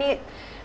يعني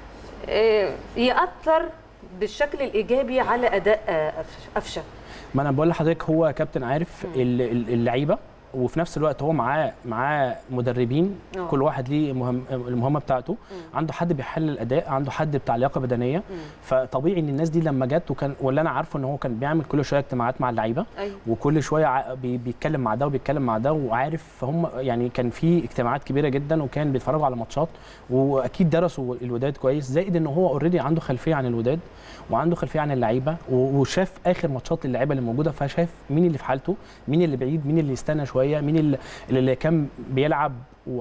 آه، ياثر بالشكل الايجابي على اداء آه، قفش- قفشه ما انا بقول لحضرتك هو كابتن عارف ال- ال- اللعيبه وفي نفس الوقت هو معاه معاه مدربين آه. كل واحد ليه مهم المهمه بتاعته عنده حد بيحلل الاداء عنده حد بتاع لياقه بدنيه فطبيعي ان الناس دي لما جت وكان واللي انا عارفه ان هو كان بيعمل كل شويه اجتماعات مع اللعيبه ايوه وكل شويه ع- بي- بيتكلم مع ده وبيتكلم مع ده وعارف فهم يعني كان في اجتماعات كبيره جدا وكان بيتفرجوا على ماتشات واكيد درسوا الوداد كويس زائد ان هو اوريدي عنده خلفيه عن الوداد وعنده خلفيه عن اللعيبه و- وشاف اخر ماتشات اللعيبه اللي موجوده فشاف مين اللي في حالته مين اللي بعيد مين اللي يستنى شويه مين اللي, اللي كان بيلعب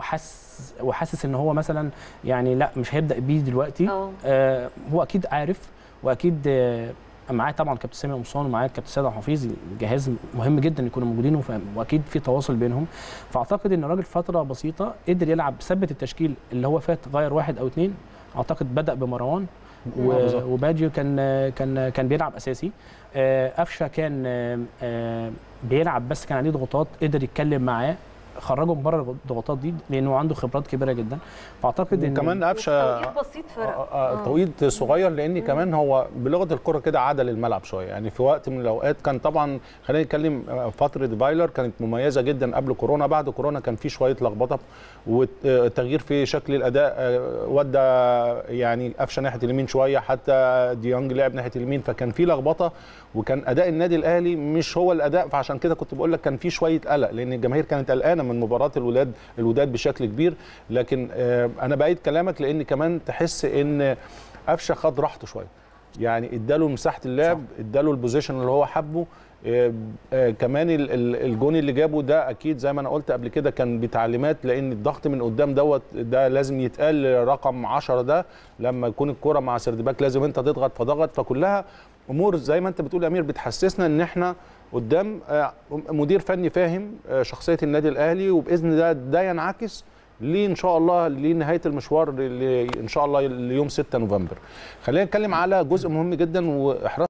وحس وحاسس ان هو مثلا يعني لا مش هيبدا بيه دلوقتي اه آه هو اكيد عارف واكيد آه معاه طبعا كابتن سامي قمصان ومعاه كابتن سيد عبد الحفيظ جهاز مهم جدا يكونوا موجودين وف- واكيد في تواصل بينهم فاعتقد ان الراجل فتره بسيطه قدر يلعب ثبت التشكيل اللي هو فات غير واحد او اثنين اعتقد بدا بمروان و- آه، بالظبط. وباجيو كان كان كان بيلعب اساسي آه، قفشه كان آه، آه، بيلعب بس كان عليه ضغوطات قدر يتكلم معاه خرجه من بره الضغوطات دي لانه عنده خبرات كبيره جدا فاعتقد ان وكمان قفشه توقيت بسيط فرق آه، آه، توقيت صغير لان كمان هو بلغه الكره كده عدل الملعب شويه يعني في وقت من الاوقات كان طبعا خلينا نتكلم آه، فتره فايلر كانت مميزه جدا قبل كورونا بعد كورونا كان في شويه لخبطه والتغيير في شكل الاداء آه، ودى يعني قفشه ناحيه اليمين شويه حتى ديانج لعب ناحيه اليمين فكان في لخبطه وكان اداء النادي الاهلي مش هو الاداء فعشان كده كنت بقول لك كان في شويه قلق لان الجماهير كانت قلقانه من مباراه الولاد الوداد بشكل كبير لكن آه، انا بايد كلامك لان كمان تحس ان قفشه خد راحته شويه يعني اداله مساحه اللعب اداله البوزيشن اللي هو حبه آه، آه، كمان ال- ال- الجون اللي جابه ده اكيد زي ما انا قلت قبل كده كان بتعليمات لان الضغط من قدام دوت ده لازم يتقال رقم 10 ده لما يكون الكره مع سردباك لازم انت تضغط فضغط فكلها امور زي ما انت بتقول يا امير بتحسسنا ان احنا قدام آه، مدير فني فاهم آه، شخصيه النادي الاهلي وباذن ده ده ينعكس ليه ان شاء الله لنهايه المشوار اللي ان شاء الله ليوم 6 نوفمبر خلينا نتكلم على جزء مهم جدا واحراز